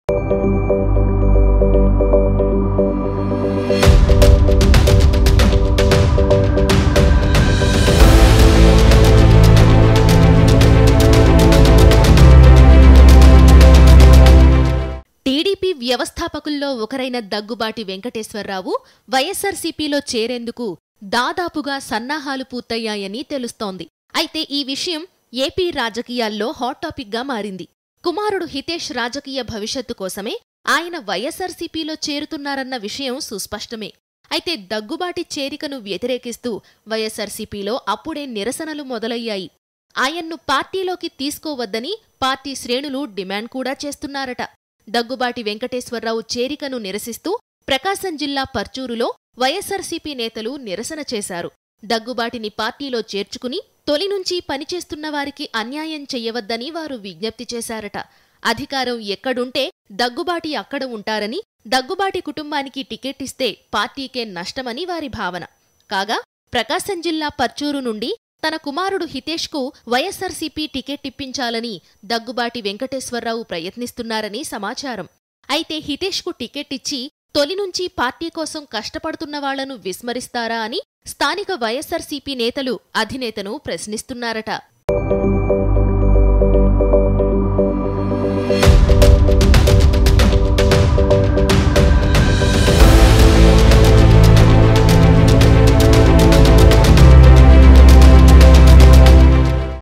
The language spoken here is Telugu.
టీడీపీ వ్యవస్థాపకుల్లో ఒకరైన దగ్గుబాటి వెంకటేశ్వరరావు వైఎస్సార్సీపీలో చేరేందుకు దాదాపుగా సన్నాహాలు పూర్తయ్యాయని తెలుస్తోంది అయితే ఈ విషయం ఏపీ రాజకీయాల్లో హాట్ టాపిక్గా మారింది కుమారుడు హితేష్ రాజకీయ భవిష్యత్తు కోసమే ఆయన వైఎస్సార్సీపీలో చేరుతున్నారన్న విషయం సుస్పష్టమే అయితే దగ్గుబాటి చేరికను వ్యతిరేకిస్తూ వైఎస్సార్సీపీలో అప్పుడే నిరసనలు మొదలయ్యాయి ఆయన్ను పార్టీలోకి తీసుకోవద్దని పార్టీ శ్రేణులు డిమాండ్ కూడా చేస్తున్నారట దగ్గుబాటి వెంకటేశ్వరరావు చేరికను నిరసిస్తూ ప్రకాశం జిల్లా పర్చూరులో వైఎస్సార్సీపీ నేతలు నిరసన చేశారు దగ్గుబాటిని పార్టీలో చేర్చుకుని తొలి నుంచి పనిచేస్తున్న వారికి అన్యాయం చెయ్యవద్దని వారు విజ్ఞప్తి చేశారట అధికారం ఎక్కడుంటే దగ్గుబాటి అక్కడ ఉంటారని దగ్గుబాటి కుటుంబానికి టికెట్ ఇస్తే పార్టీకే నష్టమని వారి భావన కాగా ప్రకాశం జిల్లా పర్చూరు నుండి తన కుమారుడు హితేష్కు వైఎస్సార్సీపీ టికెట్ ఇప్పించాలని దగ్గుబాటి వెంకటేశ్వరరావు ప్రయత్నిస్తున్నారని సమాచారం అయితే హితేష్కు టికెట్ ఇచ్చి తొలి నుంచి పార్టీ కోసం కష్టపడుతున్న వాళ్లను విస్మరిస్తారా అని స్థానిక వైఎస్సార్సీపీ నేతలు అధినేతను ప్రశ్నిస్తున్నారట